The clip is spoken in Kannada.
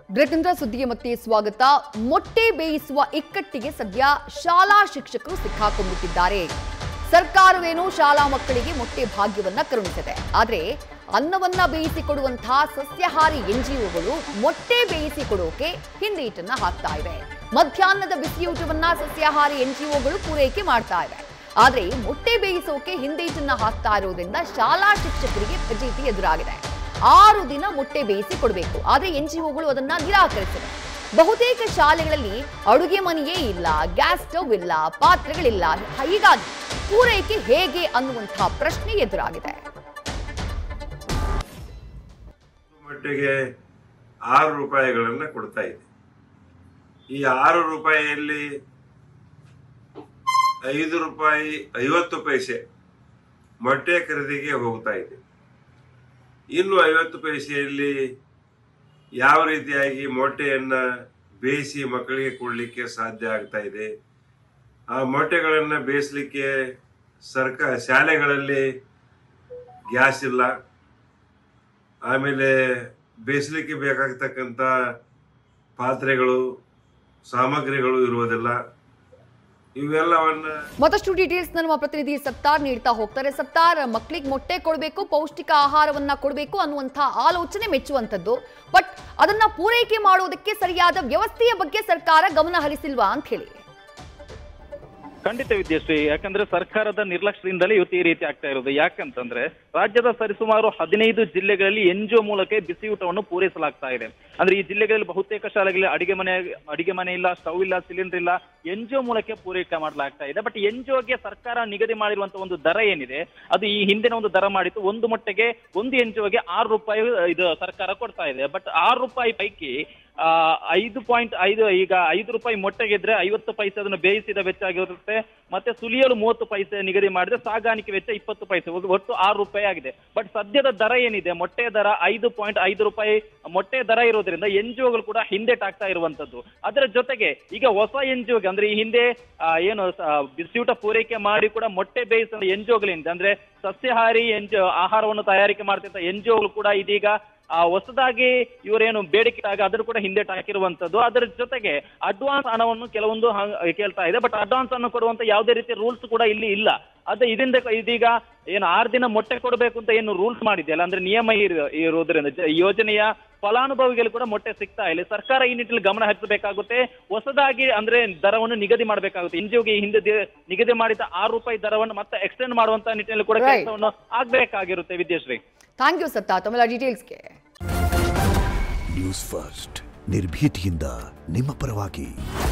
ಬ್ರಿಟನ್ರ ಸುದ್ದಿಗೆ ಮತ್ತೆ ಸ್ವಾಗತ ಮೊಟ್ಟೆ ಬೇಯಿಸುವ ಇಕ್ಕಟ್ಟಿಗೆ ಸದ್ಯ ಶಾಲಾ ಶಿಕ್ಷಕರು ಸಿಕ್ಕಾಕೊಂಡ್ಬಿಟ್ಟಿದ್ದಾರೆ ಸರ್ಕಾರವೇನೋ ಶಾಲಾ ಮಕ್ಕಳಿಗೆ ಮೊಟ್ಟೆ ಭಾಗ್ಯವನ್ನ ಕರುಣಿಸಿದೆ ಆದ್ರೆ ಅನ್ನವನ್ನ ಬೇಯಿಸಿ ಕೊಡುವಂತಹ ಸಸ್ಯಾಹಾರಿ ಎನ್ಜಿಒಗಳು ಮೊಟ್ಟೆ ಬೇಯಿಸಿ ಕೊಡೋಕೆ ಹಿಂದೇಟನ್ನ ಹಾಕ್ತಾ ಇವೆ ಮಧ್ಯಾಹ್ನದ ಬಿಸಿಯೂಟವನ್ನ ಸಸ್ಯಾಹಾರಿ ಎನ್ಜಿಒಗಳು ಪೂರೈಕೆ ಮಾಡ್ತಾ ಇವೆ ಆದ್ರೆ ಮೊಟ್ಟೆ ಬೇಯಿಸೋಕೆ ಹಿಂದೇಟನ್ನ ಹಾಕ್ತಾ ಇರೋದ್ರಿಂದ ಶಾಲಾ ಶಿಕ್ಷಕರಿಗೆ ಫಜೀತಿ ಎದುರಾಗಿದೆ ಆರು ದಿನ ಮೊಟ್ಟೆ ಬೇಯಿಸಿ ಕೊಡಬೇಕು ಆದ್ರೆ ಎನ್ಜಿಒಗಳು ಅದನ್ನ ನಿರಾಕರಿಸಿವೆ ಬಹುತೇಕ ಶಾಲೆಗಳಲ್ಲಿ ಅಡುಗೆ ಮನೆಯೇ ಇಲ್ಲ ಗ್ಯಾಸ್ ಸ್ಟವ್ ಇಲ್ಲ ಪಾತ್ರೆಗಳಿಲ್ಲ ಹೀಗಾಗಿ ಪೂರೈಕೆ ಹೇಗೆ ಅನ್ನುವಂತಹ ಪ್ರಶ್ನೆ ಎದುರಾಗಿದೆ ಮಟ್ಟಿಗೆ ಆರು ರೂಪಾಯಿಗಳನ್ನು ಕೊಡ್ತಾ ಇದೆ ಈ ಆರು ರೂಪಾಯಿಯಲ್ಲಿ ಐದು ರೂಪಾಯಿ ಐವತ್ತು ಪೈಸೆ ಮೊಟ್ಟೆ ಖರೀದಿಗೆ ಹೋಗ್ತಾ ಇದೆ ಇನ್ನು ಐವತ್ತು ಪೈಸೆಯಲ್ಲಿ ಯಾವ ರೀತಿಯಾಗಿ ಮೊಟ್ಟೆಯನ್ನು ಬೇಯಿಸಿ ಮಕ್ಕಳಿಗೆ ಕೊಡಲಿಕ್ಕೆ ಸಾಧ್ಯ ಆಗ್ತಾ ಇದೆ ಆ ಮೊಟ್ಟೆಗಳನ್ನು ಬೇಯಿಸಲಿಕ್ಕೆ ಸರ್ಕಾರ ಶಾಲೆಗಳಲ್ಲಿ ಗ್ಯಾಸ್ ಇಲ್ಲ ಆಮೇಲೆ ಬೇಯಿಸಲಿಕ್ಕೆ ಬೇಕಾಗತಕ್ಕಂಥ ಪಾತ್ರೆಗಳು ಸಾಮಗ್ರಿಗಳು ಇರುವುದಿಲ್ಲ ಇವೆಲ್ಲವನ್ನ ಮತ್ತಷ್ಟು ಡೀಟೇಲ್ಸ್ ನಮ್ಮ ಪ್ರತಿನಿಧಿ ಸತ್ತಾರ್ ನೀಡ್ತಾ ಹೋಗ್ತಾರೆ ಸತ್ತಾರ್ ಮಕ್ಕಳಿಗೆ ಮೊಟ್ಟೆ ಕೊಡಬೇಕು ಪೌಷ್ಟಿಕ ಆಹಾರವನ್ನ ಕೊಡಬೇಕು ಅನ್ನುವಂತಹ ಆಲೋಚನೆ ಮೆಚ್ಚುವಂಥದ್ದು ಬಟ್ ಅದನ್ನ ಪೂರೈಕೆ ಮಾಡೋದಕ್ಕೆ ಸರಿಯಾದ ವ್ಯವಸ್ಥೆಯ ಬಗ್ಗೆ ಸರ್ಕಾರ ಗಮನ ಹರಿಸಿಲ್ವಾ ಅಂತ ಹೇಳಿ ಖಂಡಿತ ವಿದ್ಯಾಶ್ರೀ ಯಾಕಂದ್ರೆ ಸರ್ಕಾರದ ನಿರ್ಲಕ್ಷ್ಯದಿಂದಲೇ ಇವತ್ತು ಈ ರೀತಿ ಆಗ್ತಾ ಇರೋದು ಯಾಕಂತಂದ್ರೆ ರಾಜ್ಯದ ಸರಿಸುಮಾರು ಹದಿನೈದು ಜಿಲ್ಲೆಗಳಲ್ಲಿ ಎನ್ಜಿಒ ಮೂಲಕ ಬಿಸಿಯೂಟವನ್ನು ಪೂರೈಸಲಾಗ್ತಾ ಇದೆ ಅಂದ್ರೆ ಈ ಜಿಲ್ಲೆಗಳಲ್ಲಿ ಬಹುತೇಕ ಶಾಲೆಗಳಲ್ಲಿ ಅಡಿಗೆ ಮನೆ ಅಡಿಗೆ ಮನೆ ಇಲ್ಲ ಸ್ಟವ್ ಇಲ್ಲ ಸಿಲಿಂಡರ್ ಇಲ್ಲ ಎನ್ಜಿಒ ಮೂಲಕ ಪೂರೈಕೆ ಮಾಡಲಾಗ್ತಾ ಇದೆ ಬಟ್ ಎನ್ಜಿಒಗೆ ಸರ್ಕಾರ ನಿಗದಿ ಮಾಡಿರುವಂತಹ ಒಂದು ದರ ಏನಿದೆ ಅದು ಈ ಹಿಂದಿನ ಒಂದು ದರ ಮಾಡಿತ್ತು ಒಂದು ಮೊಟ್ಟೆಗೆ ಒಂದು ಎನ್ಜಿಒಗೆ ಆರು ರೂಪಾಯಿ ಇದು ಸರ್ಕಾರ ಕೊಡ್ತಾ ಇದೆ ಬಟ್ ಆರು ರೂಪಾಯಿ ಪೈಕಿ ಆ, ಐದು ಪಾಯಿಂಟ್ ಐದು ಈಗ ಐದು ರೂಪಾಯಿ ಮೊಟ್ಟೆಗಿದ್ರೆ ಐವತ್ತು ಪೈಸೆ ಅದನ್ನು ಬೇಯಿಸಿದ ವೆಚ್ಚ ಆಗಿರುತ್ತೆ ಮತ್ತೆ ಸುಲಿಯಲು ಮೂವತ್ತು ಪೈಸೆ ನಿಗದಿ ಮಾಡಿದ್ರೆ ಸಾಗಾಣಿಕೆ ವೆಚ್ಚ ಇಪ್ಪತ್ತು ಪೈಸೆ ಒಟ್ಟು- ಒಟ್ಟು ಆರು ರೂಪಾಯಿ ಆಗಿದೆ ಬಟ್ ಸದ್ಯದ ದರ ಏನಿದೆ ಮೊಟ್ಟೆ ದರ ಐದು ಪಾಯಿಂಟ್ ಐದು ರೂಪಾಯಿ ಮೊಟ್ಟೆ ದರ ಇರೋದ್ರಿಂದ ಎನ್ಜಿಒಗಳು ಕೂಡ ಹಿಂದೆಟಾಗ್ತಾ ಇರುವಂತದ್ದು ಅದರ ಜೊತೆಗೆ ಈಗ ಹೊಸ ಎನ್ಜಿಒಗೆ ಅಂದ್ರೆ ಈ ಹಿಂದೆ ಆ, ಏನು ಸ- ಬಿಸಿಯೂಟ ಪೂರೈಕೆ ಮಾಡಿ ಕೂಡ ಮೊಟ್ಟೆ ಬೇಯಿಸಿದ ಎನ್ಜಿಒಗಳೇನಿದೆ ಅಂದ್ರೆ ಸಸ್ಯಾಹಾರಿ ಎನ್ಜಿಒ ಆಹಾರವನ್ನು ತಯಾರಿಕೆ ಮಾಡ್ತಿದ್ದ ಎನ್ಜಿಒಗಳು ಕೂಡ ಇದೀಗ ಆ ಹೊಸದಾಗಿ ಇವರೇನು ಬೇಡಿಕೆ ಆಗ ಅದ್ರ ಕೂಡ ಹಿಂದೆಟ್ ಹಾಕಿರುವಂತದ್ದು ಅದರ ಜೊತೆಗೆ ಅಡ್ವಾನ್ಸ್ ಹಣವನ್ನು ಕೆಲವೊಂದು ಹಂಗ್- ಕೇಳ್ತಾ ಇದೆ ಬಟ್ ಅಡ್ವಾನ್ಸ್ ಅನ್ನು ಕೊಡುವಂತ ಯಾವುದೇ ರೀತಿಯ ರೂಲ್ಸ್ ಕೂಡ ಇಲ್ಲಿ ಇಲ್ಲ ಅದೇ ಇದರಿಂದ ಇದೀಗ ಏನು ಆರು ದಿನ ಮೊಟ್ಟೆ ಕೊಡಬೇಕು ಅಂತ ಏನು ರೂಲ್ಸ್ ಮಾಡಿದೆಯಲ್ಲ ಅಂದ್ರೆ ನಿಯಮ ಇರೋ- ಇರೋದ್ರಿಂದ ಜ- ಯೋಜನೆಯ ಫಲಾನುಭವಿಗಳು ಕೂಡ ಮೊಟ್ಟೆ ಸಿಗ್ತಾ ಇಲ್ಲ ಸರ್ಕಾರ ಈ ನಿಟ್ಟಿನಲ್ಲಿ ಗಮನ ಹರಿಸಬೇಕಾಗುತ್ತೆ ಹೊಸದಾಗಿ ಅಂದ್ರೆ ದರವನ್ನು ನಿಗದಿ ಮಾಡಬೇಕಾಗುತ್ತೆ ಎನ್ಜಿಒಗೆ ಈ ಹಿಂದೆ ದಿ- ನಿಗದಿ ಮಾಡಿದ ಆರು ರೂಪಾಯಿ ದರವನ್ನು ಮತ್ತೆ ಎಕ್ಸ್ಟೆಂಡ್ ಮಾಡುವಂತ ನಿಟ್ಟಿನಲ್ಲಿ ಕೂಡ Right. ಕೆಲಸವನ್ನು ಆಗ್ಬೇಕಾಗಿರುತ್ತೆ ವಿದ್ಯಾಶ್ರೀ ಥ್ಯಾಂಕ್ ಯು ಸತ್ತಾ ತಮ್ಮೆಲ್ಲ ಡೀಟೇಲ್ಸ್ಗೆ ನ್ಯೂಸ್ ಫಸ್ಟ್ ನಿರ್ಭೀತಿಯಿಂದ ನಿಮ್ಮ ಪರವಾಗಿ